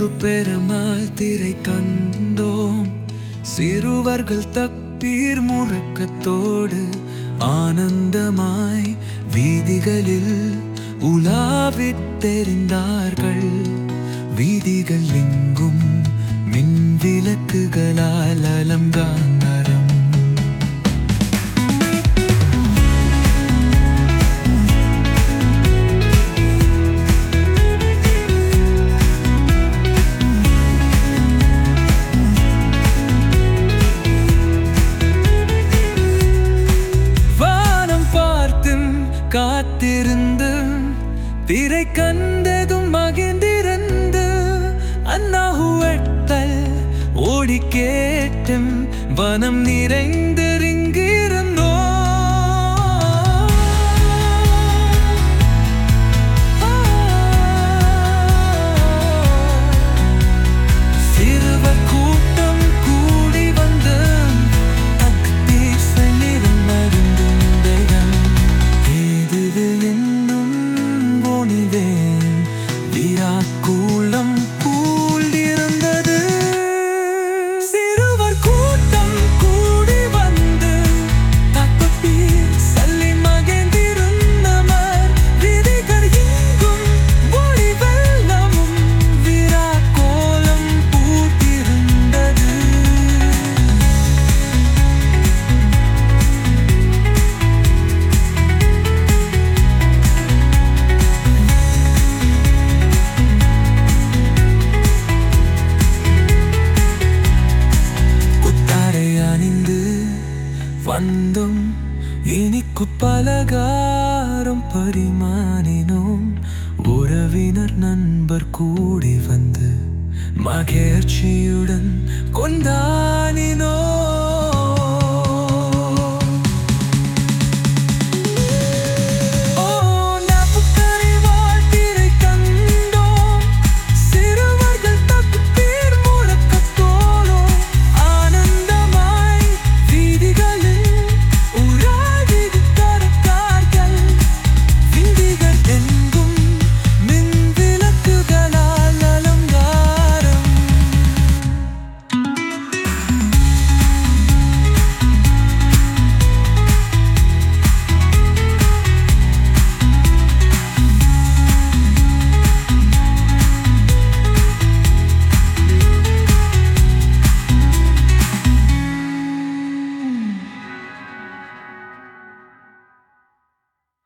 மீட்பு பெறமால் திரை கண்டோம் சிறுவர்கள் தப்பீர் முழக்கத்தோடு ஆனந்தமாய் வீதிகளில் உலாவித்தெறிந்தார்கள் வீதிகள் எங்கும் மின் விளக்குகளால் அலங்காரம் வானம் பார்த்தும் காத்திருந்து திரை கண்டதும் மகிழ்ந்திருந்து அண்ணாஹுவட்டல் ஓடி கேட்டும் வனம் நிறைந்திருங்கிருந்தோ சிறுவர் கூட்டம் கூடி வந்து தக்தீர் சொல்லிடும் மருந்துண்டைகள் ஏதுது என்னும் போனிதேன் விராக்கூலம் கூழ்ந்திருந்தது சிறுவர் கூட்டம் கூடி வந்து தக்தீர் சொல்லி மகிழ்ந்திருந்தனர் விதிகள் எங்கும் ஒளி வெள்ளமும் விராக்கோலம் பூத்திருந்தது புத்தாடை அணிந்து வந்தும் இனிக்கு பலகாரம் பரிமாறினோம் உறவினர் நண்பர் கூடி வந்து மகிழ்ச்சியுடன் கொண்டாடினோம்